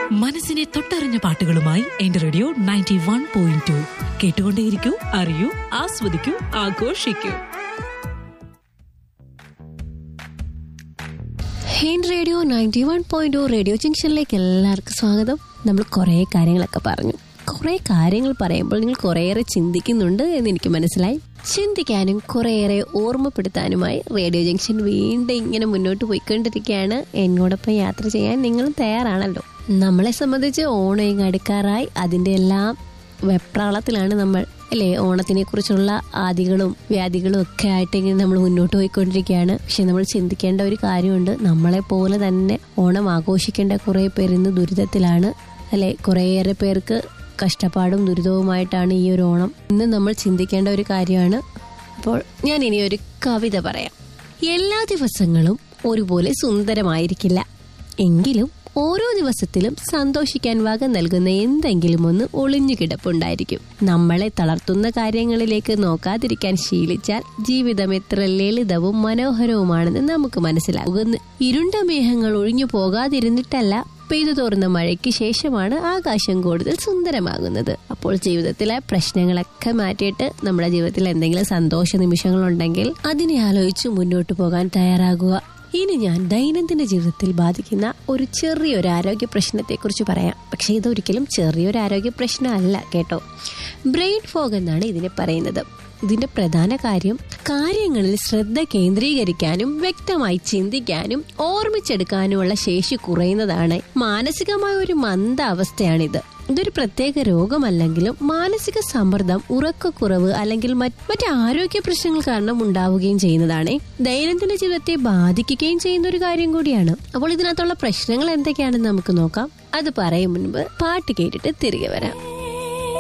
മനസ്സിനെ തൊട്ടറിഞ്ഞ പാട്ടുകളുമായി എന്റെ radio ninety one point two കേട്ടുകൊണ്ടേയിരിക്കൂ അറിയൂ ആസ്വദിക്കൂ ആഘോഷിക്കൂ ഹെയിൻ radio ninety one point radio ജംഗ്ഷനിലേക്ക് എല്ലാവർക്കും സ്വാഗതം നമ്മൾ കുറേ കാര്യങ്ങളൊക്കെ പറഞ്ഞു കുറേ കാര്യങ്ങൾ പറയുമ്പോൾ നിങ്ങൾ കുറേയേറെ ചിന്തിക്കുന്നുണ്ട് എന്ന് എനിക്ക് മനസ്സിലായി ചിന്തിക്കാനും കുറേയേറെ ഓർമ്മപ്പെടുത്താനുമായി റേഡിയോ ജംഗ്ഷൻ വീണ്ടും ഇങ്ങനെ മുന്നോട്ട് പോയിക്കൊണ്ടിരിക്കുകയാണ് എന്നോടൊപ്പം യാത്ര ചെയ്യാൻ നിങ്ങളും തയ്യാറാണല്ലോ നമ്മളെ സംബന്ധിച്ച് ഓണം ഇങ്ങ് അടുക്കാറായി അതിൻ്റെ എല്ലാം വെപ്രാളത്തിലാണ് നമ്മൾ അല്ലേ ഓണത്തിനെ കുറിച്ചുള്ള ആദികളും വ്യാധികളും ഒക്കെ ആയിട്ട് ഇങ്ങനെ നമ്മൾ മുന്നോട്ട് പോയിക്കൊണ്ടിരിക്കുകയാണ് പക്ഷെ നമ്മൾ ചിന്തിക്കേണ്ട ഒരു കാര്യമുണ്ട് നമ്മളെ പോലെ തന്നെ ഓണം ആഘോഷിക്കേണ്ട കുറേ പേർ ഇന്ന് ദുരിതത്തിലാണ് അല്ലെ കുറേയേറെ പേർക്ക് കഷ്ടപ്പാടും ദുരിതവുമായിട്ടാണ് ഈ ഒരു ഓണം ഇന്ന് നമ്മൾ ചിന്തിക്കേണ്ട ഒരു കാര്യമാണ് അപ്പോൾ ഞാൻ ഇനി ഒരു കവിത പറയാം എല്ലാ ദിവസങ്ങളും ഒരുപോലെ സുന്ദരമായിരിക്കില്ല എങ്കിലും ഓരോ ദിവസത്തിലും സന്തോഷിക്കാൻ വക നൽകുന്ന എന്തെങ്കിലും ഒന്ന് ഒളിഞ്ഞു കിടപ്പുണ്ടായിരിക്കും നമ്മളെ തളർത്തുന്ന കാര്യങ്ങളിലേക്ക് നോക്കാതിരിക്കാൻ ശീലിച്ചാൽ ജീവിതം എത്ര ലളിതവും മനോഹരവുമാണെന്ന് നമുക്ക് മനസ്സിലാകുന്നു ഇരുണ്ട മേഘങ്ങൾ ഒഴിഞ്ഞു പോകാതിരുന്നിട്ടല്ല പെയ്തു തോറുന്ന മഴയ്ക്ക് ശേഷമാണ് ആകാശം കൂടുതൽ സുന്ദരമാകുന്നത് അപ്പോൾ ജീവിതത്തിലെ പ്രശ്നങ്ങളൊക്കെ മാറ്റിയിട്ട് നമ്മുടെ ജീവിതത്തിൽ എന്തെങ്കിലും സന്തോഷ നിമിഷങ്ങളുണ്ടെങ്കിൽ അതിനെ ആലോചിച്ച് മുന്നോട്ട് പോകാൻ തയ്യാറാകുക ഇനി ഞാൻ ദൈനംദിന ജീവിതത്തിൽ ബാധിക്കുന്ന ഒരു ചെറിയൊരു ആരോഗ്യ പ്രശ്നത്തെക്കുറിച്ച് പറയാം പക്ഷെ ഇതൊരിക്കലും ചെറിയൊരു ആരോഗ്യ പ്രശ്നമല്ല കേട്ടോ ബ്രെയിൻ ഫോഗ് എന്നാണ് ഇതിനെ പറയുന്നത് ഇതിന്റെ പ്രധാന കാര്യം കാര്യങ്ങളിൽ ശ്രദ്ധ കേന്ദ്രീകരിക്കാനും വ്യക്തമായി ചിന്തിക്കാനും ഓർമ്മിച്ചെടുക്കാനുമുള്ള ശേഷി കുറയുന്നതാണ് മാനസികമായ ഒരു മന്ദ അവസ്ഥയാണിത് ഇതൊരു പ്രത്യേക രോഗമല്ലെങ്കിലും മാനസിക സമ്മർദ്ദം ഉറക്കക്കുറവ് അല്ലെങ്കിൽ മറ്റ് ആരോഗ്യ പ്രശ്നങ്ങൾ കാരണം ഉണ്ടാവുകയും ചെയ്യുന്നതാണ് ദൈനംദിന ജീവിതത്തെ ബാധിക്കുകയും ചെയ്യുന്ന ഒരു കാര്യം കൂടിയാണ് അപ്പോൾ ഇതിനകത്തുള്ള പ്രശ്നങ്ങൾ എന്തൊക്കെയാണെന്ന് നമുക്ക് നോക്കാം അത് പറയും മുൻപ് പാട്ട് കേട്ടിട്ട് തിരികെ വരാം